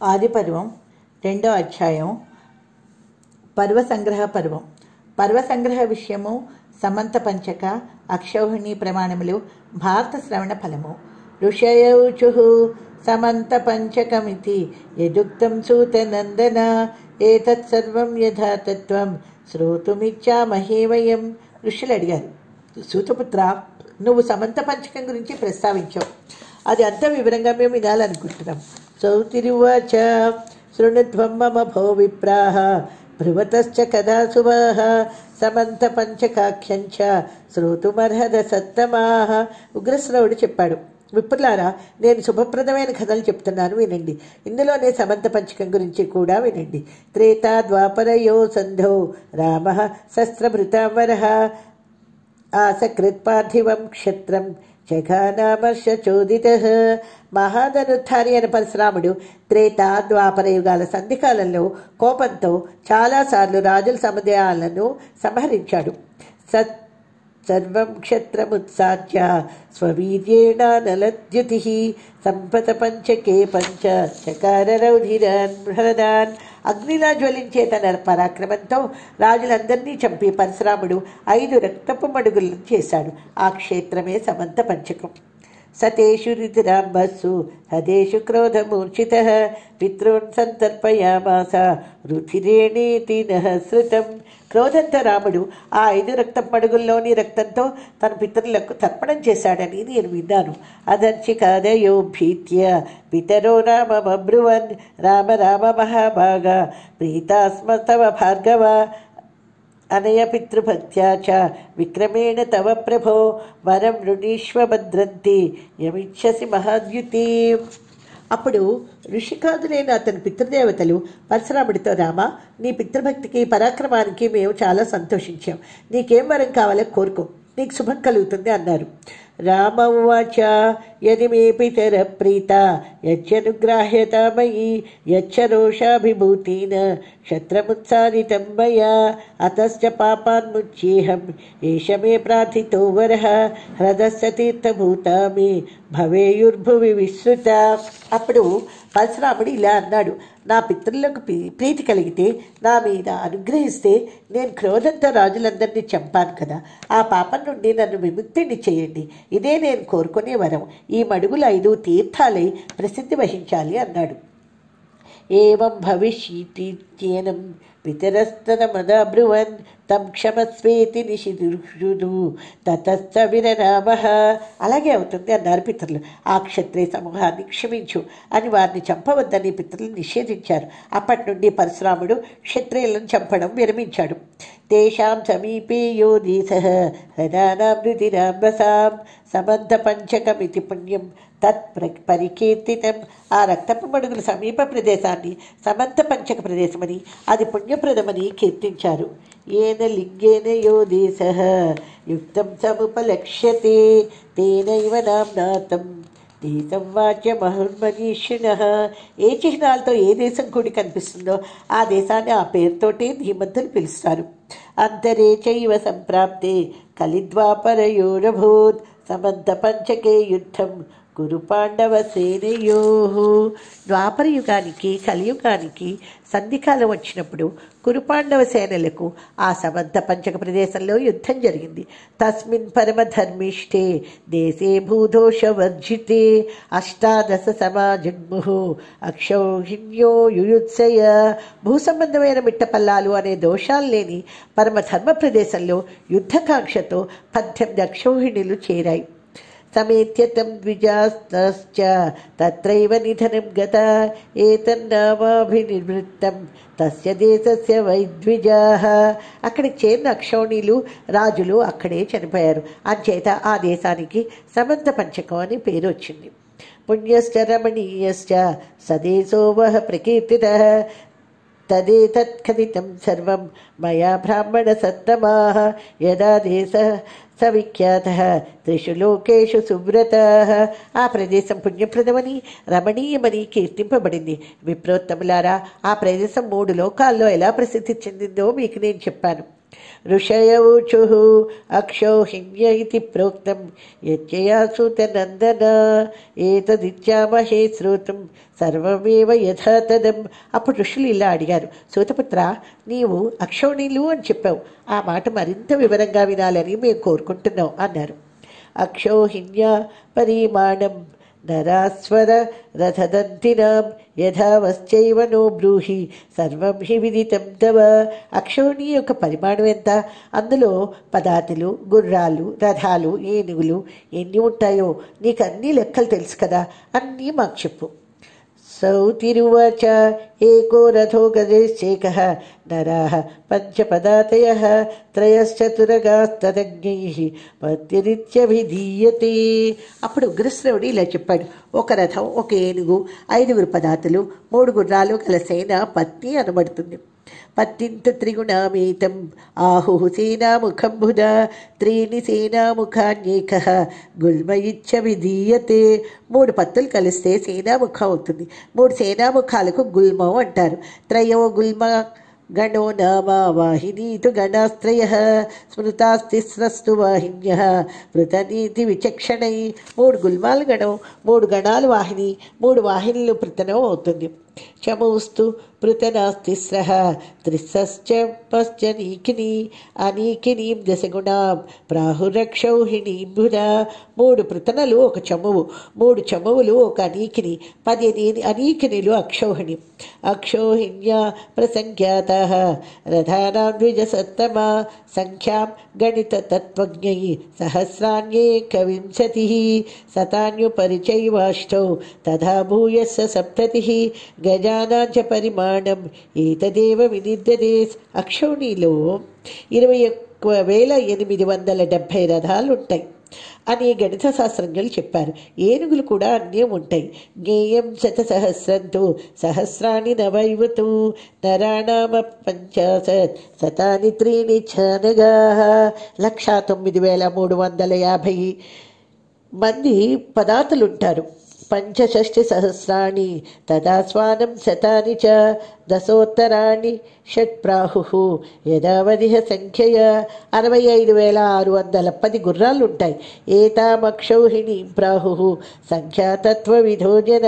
ఆది పర్వం రెండో అధ్యాయం పర్వ సంగ్రహ పర్వం పర్వ సంగ్రహ విషయము సమంత పంచక అక్షౌహిణి ప్రమాణములు భారత శ్రవణ ఫలము ఋషయౌచు సమంత పంచకమితి యదుక్తం సూతనందన ఏతత్ సర్వం యథాతత్వం శ్రోతుమిచ్చామహే వయం ఋషులు అడిగారు సూతపుత్ర నువ్వు సమంత పంచకం గురించి ప్రస్తావించావు అది అంత వివరంగా మేము వినాలనుకుంటున్నాం సౌతిరువాచ శృణుధ్వం మమ భో విప్రాహ భృవతశ్చ కదా శుభాః సమంత పంచకాఖ్యంచ శ్రోతుమర్హద సత్తమాహ ఉగ్రశ్రవుడు చెప్పాడు విప్రులారా నేను శుభప్రదమైన కథలు చెప్తున్నాను వినండి ఇందులోనే సమంత పంచకం గురించి కూడా వినండి త్రేతా ద్వాపరయో సంధో రామ శస్త్రభృతాంబర ఆసకృత్పార్థివం క్షత్రం జఘానామర్ష చోదిత మహాధనుద్ధారి అయిన పరశురాముడు త్రేత ద్వాపర యుగాల సంధికాలంలో కోపంతో చాలాసార్లు రాజుల సముదాయాలను సంహరించాడు సత్ సర్వం క్షత్రముత్సాద్య స్వవీర్యేణ నలద్యుతి సంపత పంచకే పంచ చకార రౌధిరాన్ బృహదాన్ అగ్నిలా జ్వలించే తన పరాక్రమంతో రాజులందరినీ చంపి పరశురాముడు ఐదు రక్తపు మడుగులను చేశాడు ఆ క్షేత్రమే సమంత పంచకం సతేషు రుధిరాంబస్సు హదేషు క్రోధమూర్ఛిత పితॄన్ సంతర్పయామాస రుధిరేణీతి నృతం క్రోధంతో రాముడు ఆ ఐదు రక్త పడుగుల్లోని రక్తంతో తన పితరులకు తర్పణం చేశాడని నేను విన్నాను అదర్చి కాదయో భీత్య పితరో రామమబ్రువన్ రామ రామ మహాభాగ ప్రీతాస్మ తవ భార్గవ అనయ పితృభక్త్యా చ విక్రమేణ తవ ప్రభో వరం రుణీష్వ భద్రంతి యమిచ్చసి మహాద్యుతి అప్పుడు ఋషికాదులైన అతని పితృదేవతలు పరశురాముడితో రామ నీ పితృభక్తికి పరాక్రమానికి మేము చాలా సంతోషించాం నీకేం వరం కావాలో కోరుకో నీకు శుభం కలుగుతుంది అన్నారు రామ ఉవాచ యది మే పితర ప్రీత యచ్చనుగ్రాహ్యత మయి యచ్చ రోషాభిభూతిన క్షత్రముత్సాదితం మయా అతశ్చ పాపాన్ముచ్యేహం ఏష మే ప్రార్థితో వరః హ్రదస్య తీర్థభూతా మే భవేయుర్భువి విశ్రుత అప్పుడు పరశురాముడు ఇలా అన్నాడు నా పితృలకు ప్రీతి కలిగితే నా మీద అనుగ్రహిస్తే నేను క్రోధంతో రాజులందరినీ చంపాను కదా ఆ పాపం నుండి నన్ను విముక్తిని చేయండి ఇదే నేను కోరుకునే వరం ఈ మడుగులు ఐదు తీర్థాలై ప్రసిద్ధి వహించాలి అన్నాడు ఏం భవిష్యతీత్యేనం పితరస్తనమదబ్రువన్ తం క్షమస్వేతి నిషిదుషుడు తతస్థ విరరామ అలాగే అవుతుంది అన్నారు పితరులు ఆ క్షత్రియ సమూహాన్ని క్షమించు అని వారిని చంపవద్దని పితరులు నిషేధించారు అప్పటి నుండి పరశురాముడు క్షత్రియులను చంపడం విరమించాడు తేషాం సమీపే యోధీస హృదానామృతిరాంబసాం సమంత పంచకమితి పుణ్యం తత్ పరికీర్తితం ఆ రక్తపు మడుగుల సమీప ప్రదేశాన్ని సమంత పంచక ప్రదేశమని అది పుణ్యప్రదమని కీర్తించారు ఏన లింగేన యో దేశ యుక్తం సముపలక్ష్యతే తేనైవ నామ్నాతం దేశం వాచ్య మహర్మనీషిణ ఏ చిహ్నాలతో ఏ దేశం కూడి కనిపిస్తుందో ఆ దేశాన్ని ఆ పేరుతోటే ధీమంతులు పిలుస్తారు అంతరే చైవ సంప్రాప్తే కలిద్వాపరయోరభూత్ సమంత పంచకే యుద్ధం గురు పాండవ సేనయో ద్వాపర యుగానికి కలియుగానికి సంధికాలం వచ్చినప్పుడు కురుపాండవ సేనలకు ఆ సమంత పంచక ప్రదేశంలో యుద్ధం జరిగింది తస్మిన్ పరమధర్మిష్ఠే దేశే భూదోషవర్జితే అష్టాదశ సమాజన్ము అక్షౌహిణ్యో యుయుత్సయ భూసంబంధమైన మిట్టపల్లాలు అనే దోషాలు లేని పరమధర్మ ప్రదేశంలో యుద్ధకాంక్షతో పద్దెనిమిది అక్షౌహిణులు చేరాయి సమేత్యతం ద్విజాస్తశ్చ తత్రైవ నిధనం గత ఏతన్నామాభినివృత్తం తస్య దేశస్య వైద్విజాః అక్కడికి చేరిన అక్షౌణీలు రాజులు అక్కడే చనిపోయారు అంచేత ఆ దేశానికి సమంత పంచకం అని పేరు వచ్చింది పుణ్యశ్చ రమణీయశ్చ సదేశోవహ ప్రకీర్తిత తదేతత్కథితం సర్వం మయా బ్రాహ్మణ సత్తమాः యదా దేశ సవిఖ్యాత త్రిషు లోకేషు సువ్రత ఆ ప్రదేశం పుణ్యప్రదమని రమణీయమని కీర్తింపబడింది విప్రోత్తములారా ఆ ప్రదేశం మూడు లోకాల్లో ఎలా ప్రసిద్ధి చెందిందో మీకు నేను చెప్పాను ఋషయౌచుः అక్షౌహిణ్య ఇతి ప్రోక్తం యజ్ఞయా సూతనందన ఏతదిత్యామహే శ్రోతం సర్వమేవ యథా తదం అప్పుడు ఋషులు ఇలా అడిగారు సూతపుత్ర నీవు అక్షౌణిలు అని చెప్పావు ఆ మాట మరింత వివరంగా వినాలని మేము కోరుకుంటున్నాం అన్నారు అక్షౌహిణ్య పరిమాణం నరాస్వర రథదంతినాం యథావశ్చైవ నో బ్రూహి సర్వం హి విదితం తవ అక్షౌణి యొక్క పరిమాణం ఎంత అందులో పదాతులు గుర్రాలు రథాలు ఏనుగులు ఎన్ని ఉంటాయో నీకు అన్ని లెక్కలు తెలుసు కదా అన్నీ మాకు చెప్పు సౌతిరువాచ ఏకో రథో గజేశ్చేకः నరాः పంచపదాతయः త్రయశ్చతురగాస్తదజ్ఞైः పత్తిరిత్యభిధీయతే అప్పుడు ఉగ్రశ్రవుడు ఇలా చెప్పాడు ఒక రథం ఒక ఏనుగు ఐదుగురు పదాతులు మూడు గుర్రాలు గల సేన పత్ని అనబడుతుంది పత్తింత త్రిగుణామేతం ఆహు సేనాముఖంబుధ త్రీని సేనాముఖాన్యేక గుల్మ ఇచ్చ విధీయతే మూడు పత్తులు కలిస్తే సేనాముఖం అవుతుంది మూడు సేనాముఖాలకు గుల్మం అంటారు త్రయో గుల్మ గణో నామ వాహినీతు గణాస్త్రయ స్మృతాస్తిస్రస్తు వాహిన్య పృతనీతి విచక్షణై మూడు గుల్మాలు గణం మూడు గణాలు వాహిని మూడు వాహినులు పృతనం అవుతుంది చమౌస్తు పృతనాస్తిస్ర త్రిస్సశ్చ పశ్చనీకిని అనీకినీం దశగుణాం ప్రాహురక్షౌహిణీంబున మూడు పృతనలు ఒక చమువు మూడు చమువులు ఒక అనీకిని పది అనీ- అనీకినిలు అక్షౌహిణి అక్షౌహిణ్యా ప్రసంఖ్యాత రథానాం ద్విజసత్తమా సంఖ్యాం గణితతత్వజ్ఞై సహస్రాణ్యేకవింశతి శతాన్యుపరిచైవాష్టౌ తథా భూయస్స సప్తతిः గజానాం చ పరిమాణం ఏతదేవ వినిద్యతే అక్షౌణిలో ఇరవై ఒక్క వేల ఎనిమిది వందల డెబ్భై రథాలు ఉంటాయి అని గణిత శాస్త్రజ్ఞులు చెప్పారు ఏనుగులు కూడా అన్నీ ఉంటాయి జ్ఞేయం శత సహస్రంతో సహస్రాణి నవైవతు నరాణామ పంచాశత్ శతాని త్రీణి ఛనగా లక్షా తొమ్మిది వేల మూడు వందల యాభై మంది పదార్థులు ఉంటారు పంచషష్టి సహస్రాణి తదా స్వానం శతాని చ దశోత్తరాణి షట్ప్రాహు యథావధిహ సంఖ్యయ అరవై ఐదు వేల ఆరు వందల పది గుర్రాలు ఉంటాయి ఏతామక్షౌహిణి ప్రాహు సంఖ్యాతత్వ విధోజన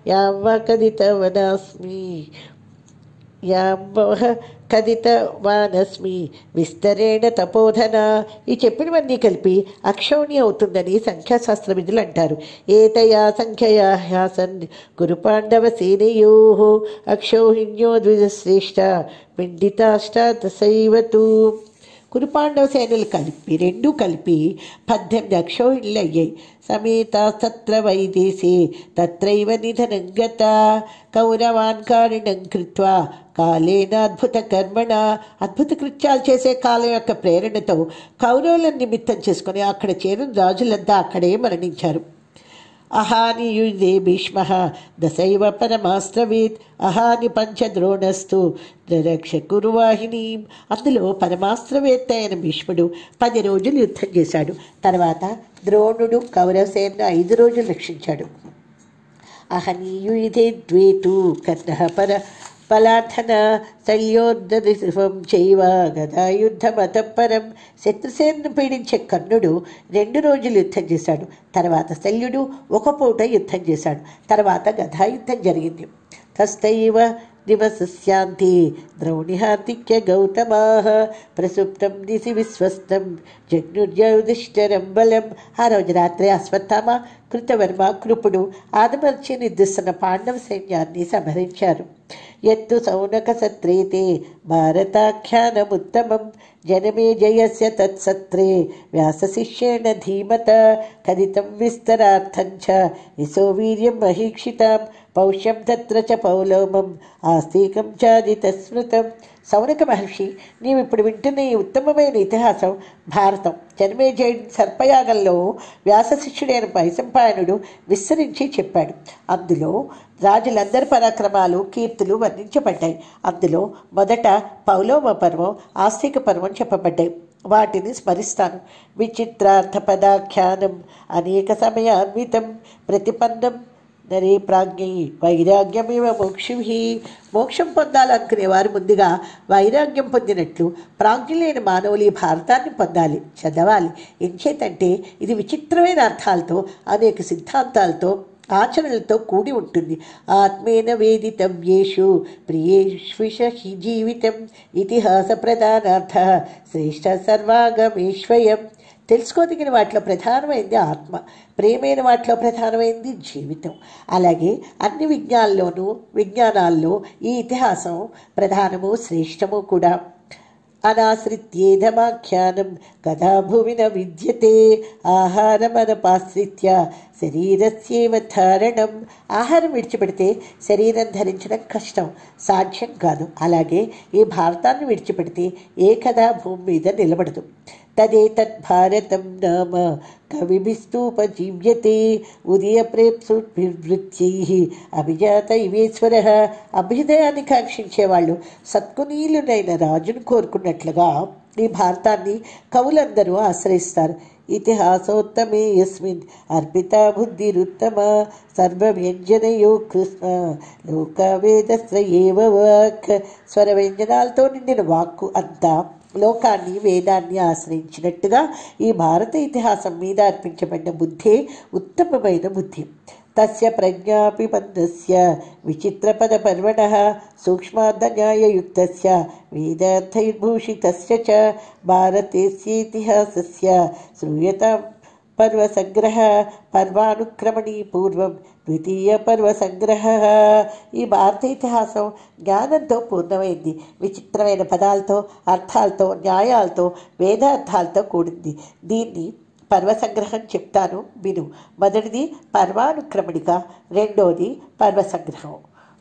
యావకదితవనాస్మి యాంబహ కదితవానస్మి విస్తరేణ తపోధన ఈ చెప్పినవన్నీ కలిపి అక్షౌణి అవుతుందని సంఖ్యాశాస్త్ర విధులు అంటారు ఏతయా సంఖ్యయా హ్యాసన్ గురుపాండవ సేనయో అక్షౌహిణ్యో ద్విజశ్రేష్ఠ పిండితాష్టాదశైవతు కురుపాండవ సేనలు కలిపి రెండు కలిపి పద్దెనిమిది అక్షౌహిణులు అయ్యాయి సమేతాస్తత్ర వైదేశే తత్రైవ నిధనం గత కౌరవాన్ కారణం కృత్వా కాలేన అద్భుత కర్మణ అద్భుత కృత్యాలు చేసే కాలం యొక్క ప్రేరణతో కౌరవులను నిమిత్తం చేసుకుని అక్కడ చేరిన రాజులంతా అక్కడే మరణించారు అహానియుదే భీష్మ దశైవ పరమాస్త్రవేత్ అహాని పంచద్రోణస్తు రక్ష కురువాహిని అందులో పరమాస్త్రవేత్త అయిన భీష్ముడు పది రోజులు యుద్ధం చేశాడు తర్వాత ద్రోణుడు కౌరవసేన ఐదు రోజులు రక్షించాడు అహనీయుయిదే ద్వేతు కర్ణ పర పలార్థన శల్యోద్ధరిశివం చైవ గదాయుద్ధమతపరం శత్రుసేనను పీడించే కర్ణుడు రెండు రోజులు యుద్ధం చేశాడు తర్వాత శల్యుడు ఒక పూట యుద్ధం చేశాడు తర్వాత గదాయుద్ధం జరిగింది తస్తైవ దివసస్యాంతి ద్రౌణిహార్దిక్య గౌతమా ప్రసుప్తం దిశి విశ్వస్తం జగ్నుర్యుధిష్ఠరం బలం ఆ రోజు రాత్రి అశ్వత్థామ కృతవర్మ కృపుడు ఆదమర్చి నిర్దిస్తున్న పాండవ సైన్యాన్ని సంహరించారు ఎత్తు సౌనక సత్రేతే భారతాఖ్యానముత్తమం జనమే జయస్య తత్సత్రే వ్యాసశిష్యేణ ధీమత కథితం విస్తరార్థం చ యశో వీర్యం మహీక్షితాం పౌష్యం తత్ర చ పౌలోమం ఆస్తికం చాదిత స్మృతం సౌనక మహర్షి నీవు ఇప్పుడు వింటున్న ఈ ఉత్తమమైన ఇతిహాసం భారతం జన్మేజయుడి సర్పయాగంలో వ్యాసశిష్యుడైన వైశంపాయనుడు విస్తరించి చెప్పాడు అందులో రాజులందరి పరాక్రమాలు కీర్తులు వర్ణించబడ్డాయి అందులో మొదట పౌలోమ పర్వం ఆస్తిక పర్వం చెప్పబడ్డాయి వాటిని స్మరిస్తాను విచిత్రార్థ పదాఖ్యానం అనేక సమయాన్వితం ప్రతిపన్నం నరే ప్రాజ్ఞై వైరాగ్యమేవ మోక్షి మోక్షం పొందాలనుకునే వారు ముందుగా వైరాగ్యం పొందినట్లు ప్రాజ్ఞులైన మానవులు ఈ భారతాన్ని పొందాలి చదవాలి ఎంచేతంటే ఇది విచిత్రమైన అర్థాలతో అనేక సిద్ధాంతాలతో ఆచరణలతో కూడి ఉంటుంది ఆత్మేన వేదితం యేషు ప్రియేష్విష హి జీవితం ఇతిహాస ప్రధానార్థ శ్రేష్ఠ సర్వాగమేశ్వయం తెలుసుకోదగిన వాటిలో ప్రధానమైంది ఆత్మ ప్రేమైన వాటిలో ప్రధానమైంది జీవితం అలాగే అన్ని విజ్ఞానాల్లోనూ విజ్ఞానాల్లో ఈ ఇతిహాసం ప్రధానము శ్రేష్టము కూడా అనాశ్రిత్యేధమాఖ్యానం కదా భువిన విద్యతే ఆహారమనపాశ్రిత్య శరీరస్యేవ ధారణం ఆహారం విడిచిపెడితే శరీరం ధరించడం కష్టం సాధ్యం కాదు అలాగే ఈ భారతాన్ని విడిచిపెడితే ఏ కథ భూమి మీద నిలబడదు తదేతత్ భారతం నామ కవిభిస్తూపజీవ్యతే ఉదయప్రేప్సుభివృత్యై అభిజాత ఇవేశ్వర అభ్యుదయాన్ని కాంక్షించేవాళ్ళు సత్కునీలునైన రాజును కోరుకున్నట్లుగా ఈ భారతాన్ని కవులందరూ ఆశ్రయిస్తారు ఇతిహాసోత్తమే యస్మిన్ అర్పిత బుద్ధిరుత్తమ సర్వవ్యంజనయో కృష్ణ లోకవేదస్ర ఏవ వాక్ స్వర వ్యంజనాలతో నిండిన వాక్కు అంతా లోకాన్ని వేదాన్ని ఆశ్రయించినట్టుగా ఈ భారత ఇతిహాసం మీద అర్పించబడిన బుద్ధే ఉత్తమమైన బుద్ధి తస్య ప్రజ్ఞాపిబంధస్య విచిత్రపదపర్వణ సూక్ష్మార్థన్యాయయుక్తస్య వేదార్థైర్భూషితస్య చ భారతేస్యేతిహాసస్య శ్రూయతాం పర్వసంగ్రహ పర్వానుక్రమణీ పూర్వం ద్వితీయ పర్వసంగ్రహ ఈ భారత ఇతిహాసం జ్ఞానంతో పూర్ణమైంది విచిత్రమైన పదాలతో అర్థాలతో న్యాయాలతో వేదార్థాలతో కూడింది దీన్ని పర్వసంగ్రహం చెప్తాను విను మొదటిది పర్వానుక్రమణిక రెండోది పర్వసంగ్రహం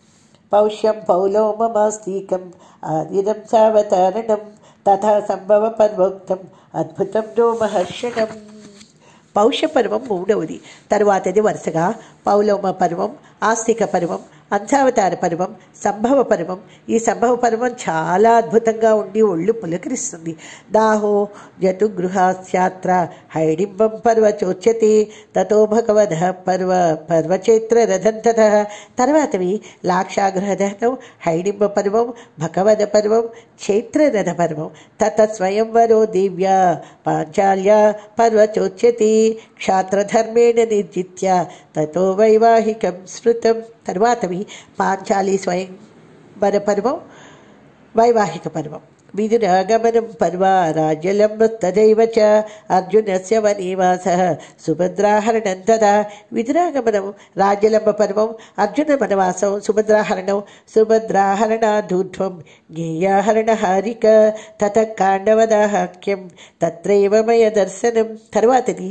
పౌష్యం పౌలోమమాస్తికం ఆదిరం సావతారణం తథా సంభవ పర్వోక్తం అద్భుతం రోమహర్షణం పౌష్య పర్వం మూడవది తరువాతది వరుసగా పౌలోమ పర్వం ఆస్తిక పర్వం అంశావతార పర్వం సంభవ పర్వం ఈ సంభవ పర్వం చాలా అద్భుతంగా ఉండి ఒళ్ళు పులకరిస్తుంది దాహో జతుగృహాస్యాత్ర హైడింబం పర్వచోచ్యతే తతో భగవద పర్వ పర్వచేత్ర రథం తథ తర్వాతవి లాక్షాగృహదహనం హైడింబ పర్వం భగవద పర్వం క్షేత్రరథ పర్వం తత స్వయంవరో దివ్య పాంచాల్య పర్వచోచ్యతే క్షాత్రధర్మేణ నిర్జిత్య తతో వైవాహికం స్మృతం తర్వాతవి పాంచాలి స్వయంవర పర్వం వైవాహిక పర్వం విదురాగమనం పర్వ రాజ్యలంబ తదైవ చ అర్జునస్య వనీవాస సుభద్రాహరణం తదా విదురాగమనం రాజ్యలంబ పర్వం అర్జున వనవాసం సుభద్రాహరణం సుభద్రాహరణాధూర్ధ్వం జ్ఞేయాహరణ హారిక తత కాండవదాహాక్యం తత్రైవ మయ దర్శనం తర్వాతది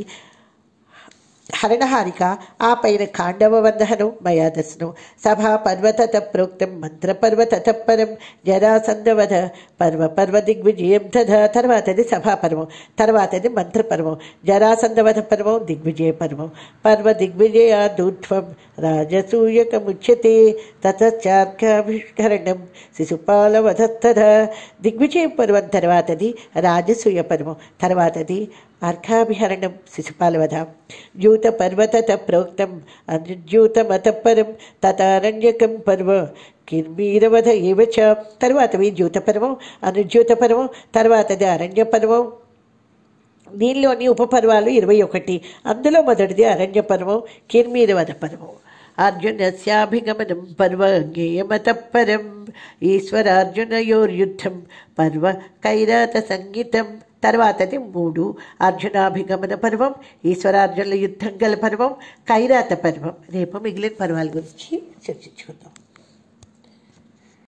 హరణహారిక ఆ పైన కాండవ వందహనం మయా దర్శనం సభా పర్వతత ప్రోక్తం మంత్రపర్వ తతపరం జరాసందవధ పర్వ పర్వ దిగ్విజయం తథ తర్వాతది సభాపర్వం తర్వాతది మంత్రపర్వం జరాసందవధ పర్వం దిగ్విజయ పర్వం పర్వ దిగ్విజయాదూర్ధ్వం రాజసూయకముచ్యతే తతచార్కాభిష్కరణం శిశుపాలవధత్తథ దిగ్విజయ పర్వం తర్వాతది రాజసూయ పర్వం తర్వాతది అర్ఘాభిహరణం శిశుపాలవధ జ్యూత పర్వతత ప్రోక్తం అనుజ్యూతమతపరం తతారణ్యకం పర్వ కిర్మీరవధ ఏవ చ తర్వాతవి జ్యూత పర్వం అనుజ్యూత పర్వం తర్వాతది అరణ్య పర్వం దీనిలోని ఉపపర్వాలు ఇరవై ఒకటి అందులో మొదటిది అరణ్య పర్వం కిర్మీరవధ పర్వం అర్జునస్యాభిగమనం పర్వ జ్ఞేయమత పరం ఈశ్వరార్జునయోర్యుద్ధం పర్వ కైరాత సంగీతం తర్వాతది మూడు అర్జునాభిగమన పర్వం ఈశ్వరార్జునుల యుద్ధం గల పర్వం కైరాత పర్వం రేపు మిగిలిన పర్వాల గురించి చర్చించుకుందాం